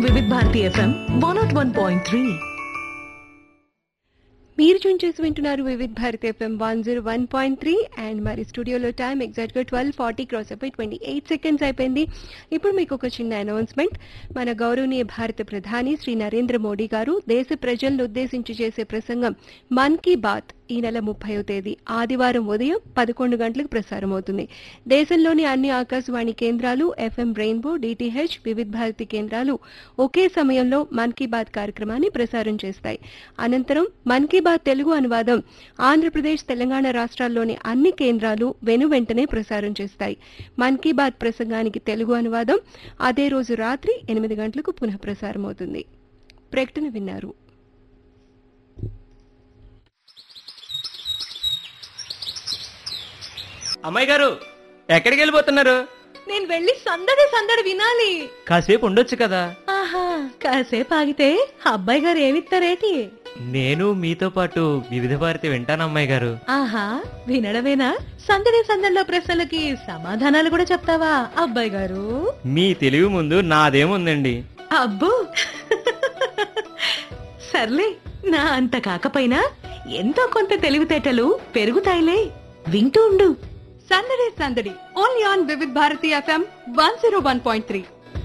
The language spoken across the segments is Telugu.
వివిధ Bharati FM one not one point three మీరు చూన్ చేసి వింటున్నారు Vividh Bharat FM one zero one point three and మరి స్టూడియోలో టైం ఎగ్జాక్ట్గా ట్వెల్వ్ ఫార్టీ క్రాస్ అయిపోయి ట్వంటీ ఎయిట్ సెకండ్స్ అయిపోయింది ఇప్పుడు మీకు ఒక చిన్న అనౌన్స్మెంట్ మన గౌరవనీయ భారత ప్రధాని శ్రీ నరేంద్ర మోడీ గారు దేశ ప్రజలను ఉద్దేశించి చేసే ప్రసంగం మన్ కీ బాత్ ఈ నెల ముప్పైవ తేదీ ఆదివారం ఉదయం పదకొండు గంటలకు ప్రసారం అవుతుంది దేశంలోని అన్ని ఆకాశవాణి కేంద్రాలు FM rainbow DTH Vividh Bharati కేంద్రాలు ఒకే సమయంలో మన్ కీ బాత్ కార్యక్రమాన్ని ప్రసారం చేస్తాయి అనంతరం మన్ కీ బాత్ తెలుగు అనువాదం ఆంధ్రప్రదేశ్ తెలంగాణ రాష్ట్రాల్లోని అన్ని కేంద్రాలు వెను వెంటనే ప్రసారం చేస్తాయి మన్ కీ బాత్ ప్రసంగానికి తెలుగు అనువాదం అదే రోజు రాత్రి ఎనిమిది గంటలకు పునః ప్రసారం అవుతుంది ప్రకటన విన్నారు అమ్మాయి గారు ఎక్కడికి వెళ్ళిపోతున్నారు నేను వెళ్ళి సందడి సందడి వినాలి కాసేపు ఉండొచ్చు కదా ఆహా కాసేపు ఆగితే అబ్బాయి గారు ఏమిస్తారేటి నేను మీతో పాటు వివిధ భారతి వింటాను అమ్మాయి గారు ఆహా వినడమేనా సందడి సందడిలో ప్రశ్నలకి సమాధానాలు కూడా చెప్తావా అబ్బాయి గారు మీ తెలివి ముందు నాదేముందండి అబ్బో సర్లే నా అంత కాకపోయినా ఎంతో కొంత తెలివితేటలు పెరుగుతాయిలే వింటూ ఉండు సందడి సందడి only on Vividh Bharati FM one zero one point three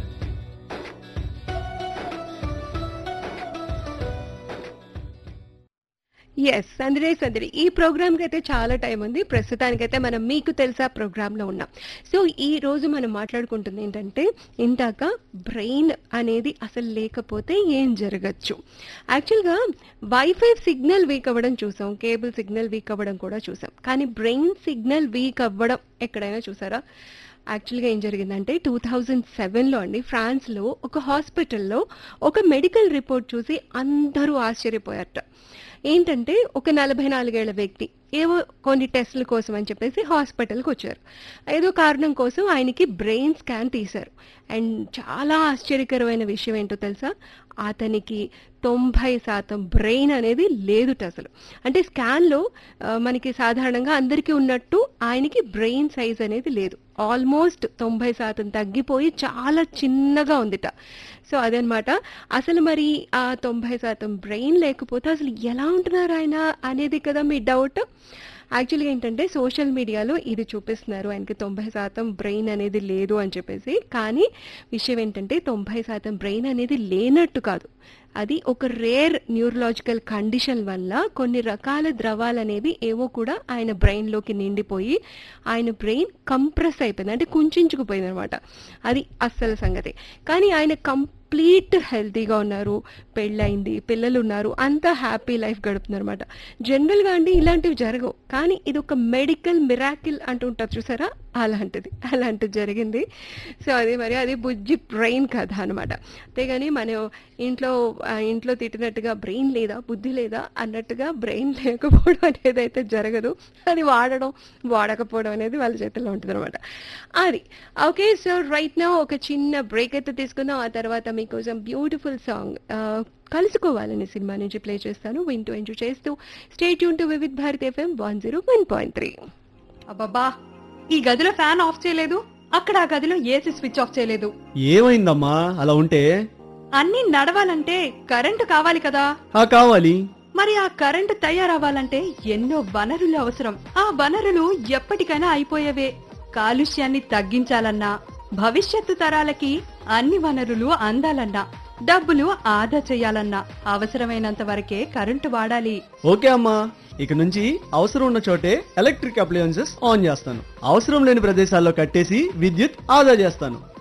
yes సందడి సందడి ఈ ప్రోగ్రామ్కి అయితే చాలా టైం ఉంది ప్రస్తుతానికైతే మనం మీకు తెలుసా ప్రోగ్రాంలో ఉన్నాం సో ఈ రోజు మనం మాట్లాడుకుంటుంది ఏంటంటే ఇందాక బ్రెయిన్ అనేది అసలు లేకపోతే ఏం జరగచ్చు యాక్చువల్గా వైఫై సిగ్నల్ వీక్ అవ్వడం చూసాం కేబుల్ సిగ్నల్ వీక్ అవ్వడం కూడా చూసాం కానీ బ్రెయిన్ సిగ్నల్ వీక్ అవ్వడం ఎక్కడైనా చూసారా యాక్చువల్గా ఏం జరిగిందంటే టూ థౌజండ్ సెవెన్లో అండి ఫ్రాన్స్లో ఒక హాస్పిటల్లో ఒక మెడికల్ రిపోర్ట్ చూసి అందరూ ఆశ్చర్యపోయారట ఏంటంటే ఒక నలభై నాలుగేళ్ల వ్యక్తి ఏవో కొన్ని టెస్టుల కోసం అని చెప్పేసి హాస్పిటల్కి వచ్చారు ఏదో కారణం కోసం ఆయనకి బ్రెయిన్ స్కాన్ తీశారు అండ్ చాలా ఆశ్చర్యకరమైన విషయం ఏంటో తెలుసా అతనికి తొంభై శాతం బ్రెయిన్ అనేది లేదుట అసలు అంటే స్కాన్లో ఆ, మనకి సాధారణంగా అందరికీ ఉన్నట్టు ఆయనకి బ్రెయిన్ సైజ్ అనేది లేదు ఆల్మోస్ట్ తొంభై శాతం తగ్గిపోయి చాలా చిన్నగా ఉందిట సో అదనమాట అసలు మరి ఆ తొంభై శాతం బ్రెయిన్ లేకపోతే అసలు ఎలా ఉంటున్నారు ఆయన అనేది కదా మీ డౌట్ యాక్చువల్గా ఏంటంటే సోషల్ మీడియాలో ఇది చూపిస్తున్నారు ఆయనకి తొంభై శాతం బ్రెయిన్ అనేది లేదు అని చెప్పేసి కానీ విషయం ఏంటంటే తొంభై శాతం బ్రెయిన్ అనేది లేనట్టు కాదు అది ఒక రేర్ న్యూరలాజికల్ కండిషన్ వల్ల కొన్ని రకాల ద్రవాలు అనేవి ఏవో కూడా ఆయన బ్రెయిన్లోకి నిండిపోయి ఆయన బ్రెయిన్ కంప్రెస్ అయిపోయింది అంటే కుంచుకుపోయింది అనమాట అది అస్సలు సంగతి కానీ ఆయన కంప్లీట్ హెల్తీగా ఉన్నారు పెళ్ళయింది పిల్లలు ఉన్నారు అంతా హ్యాపీ లైఫ్ గడుపుతున్నారు అనమాట జనరల్గా అండి ఇలాంటివి జరగవు కానీ ఇది ఒక మెడికల్ మిరాకిల్ అంటుంటారు చూసారా అలాంటిది అలాంటిది జరిగింది సో అది మరి అది బుజ్జి బ్రెయిన్ కథ అనమాట అంతేగాని మనం ఇంట్లో ఆ, ఇంట్లో తిట్టినట్టుగా బ్రెయిన్ లేదా బుద్ధి లేదా అన్నట్టుగా బ్రెయిన్ లేకపోవడం అనేది అయితే జరగదు అది వాడడం వాడకపోవడం అనేది వాళ్ళ చేతిలో ఉంటుంది అనమాట అది ఓకే సో రైట్ నా ఒక చిన్న బ్రేక్ అయితే తీసుకుందాం ఆ తర్వాత మీకోసం బ్యూటిఫుల్ సాంగ్ కలుసుకోవాలని సినిమా నుంచి ప్లే చేస్తాను వింటూ ఎంజాయ్ చేస్తూ స్టేట్ యూన్ to Vividh Bharat FM one zero one point three అబ్బబ్బా ఈ గదిలో ఫ్యాన్ ఆఫ్ చేయలేదు అక్కడ ఆ గదిలో ఏసీ స్విచ్ ఆఫ్ చేయలేదు ఏమైందమ్మా అలా ఉంటే అన్నీ నడవాలంటే కరెంటు కావాలి కదా ఆ కావాలి మరి ఆ కరెంటు తయారవ్వాలంటే ఎన్నో వనరులు అవసరం ఆ వనరులు ఎప్పటికైనా అయిపోయేవే కాలుష్యాన్ని తగ్గించాలన్నా భవిష్యత్తు తరాలకి అన్ని వనరులు అందాలన్నా డబ్బులు ఆదా చేయాలన్నా అవసరమైనంత వరకే కరెంటు వాడాలి ఓకే అమ్మా ఇక నుంచి అవసరం ఉన్న చోటే ఎలక్ట్రిక్ అప్లయన్సెస్ ఆన్ చేస్తాను అవసరం లేని ప్రదేశాల్లో కట్టేసి విద్యుత్ ఆదా చేస్తాను